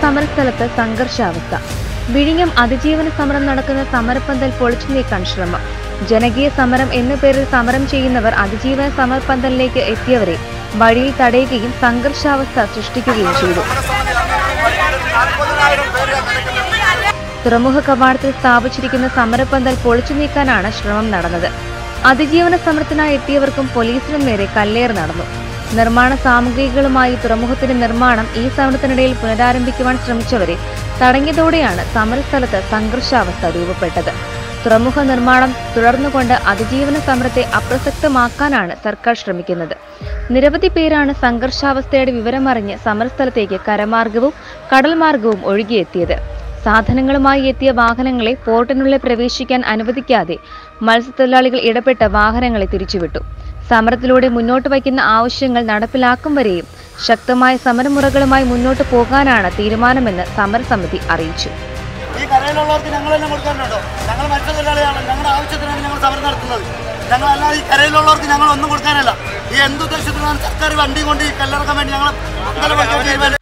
സമരസ്ഥലത്ത് സംഘർഷാവസ്ഥ വിഴിഞ്ഞം അതിജീവന സമരം നടക്കുന്ന സമരപ്പന്തൽ പൊളിച്ചു നീക്കാൻ ശ്രമം ജനകീയ സമരം എന്ന പേരിൽ സമരം ചെയ്യുന്നവർ അതിജീവന സമരപ്പന്തലിലേക്ക് എത്തിയവരെ വഴിയിൽ തടയുകയും സംഘർഷാവസ്ഥ സൃഷ്ടിക്കുകയും ചെയ്തു തുറമുഖ കവാടത്തിൽ സ്ഥാപിച്ചിരിക്കുന്ന സമരപ്പന്തൽ പൊളിച്ചു നീക്കാനാണ് ശ്രമം നടന്നത് അതിജീവന സമരത്തിനായി എത്തിയവർക്കും പോലീസിനും നേരെ കല്ലേറ് നടന്നു നിർമ്മാണ സാമഗ്രികളുമായി തുറമുഖത്തിന്റെ നിർമ്മാണം ഈ സമരത്തിനിടയിൽ പുനരാരംഭിക്കുവാൻ ശ്രമിച്ചവരെ തടഞ്ഞതോടെയാണ് സമരസ്ഥലത്ത് സംഘർഷാവസ്ഥ രൂപപ്പെട്ടത് തുറമുഖ നിർമ്മാണം തുടർന്നുകൊണ്ട് അതിജീവന സമരത്തെ അപ്രസക്തമാക്കാനാണ് സർക്കാർ ശ്രമിക്കുന്നത് നിരവധി പേരാണ് സംഘർഷാവസ്ഥയുടെ വിവരമറിഞ്ഞ് സമരസ്ഥലത്തേക്ക് കരമാർഗവും കടൽ മാർഗവും ഒഴുകിയെത്തിയത് സാധനങ്ങളുമായി എത്തിയ വാഹനങ്ങളെ പോർട്ടിനുള്ളിൽ പ്രവേശിക്കാൻ അനുവദിക്കാതെ മത്സ്യത്തൊഴിലാളികൾ ഇടപെട്ട് വാഹനങ്ങളെ തിരിച്ചുവിട്ടു സമരത്തിലൂടെ മുന്നോട്ട് വയ്ക്കുന്ന ആവശ്യങ്ങൾ നടപ്പിലാക്കും വരെയും ശക്തമായ സമരമുറകളുമായി മുന്നോട്ട് പോകാനാണ് തീരുമാനമെന്ന് സമരസമിതി അറിയിച്ചു ഈ കരയിലുള്ളവർക്ക് ഞങ്ങൾ തന്നെ കൊടുക്കാനുണ്ടോ ഞങ്ങൾ മത്സ്യത്തൊഴിലാളിയാണ് ഞങ്ങളുടെ ആവശ്യത്തിനാണ് ഞങ്ങൾ സമരം നടത്തുന്നത് ഞങ്ങളല്ലാതെ ഈ കരയിലുള്ളവർക്ക് ഞങ്ങൾ ഒന്നും കൊടുക്കാനല്ല ഈ എന്തുദ്ദേശത്തിനാണ് സർക്കാർ വണ്ടി കൊണ്ട് ഈ കല്ലിറക്കാൻ വേണ്ടി ഞങ്ങൾ തീരുമാനിച്ചു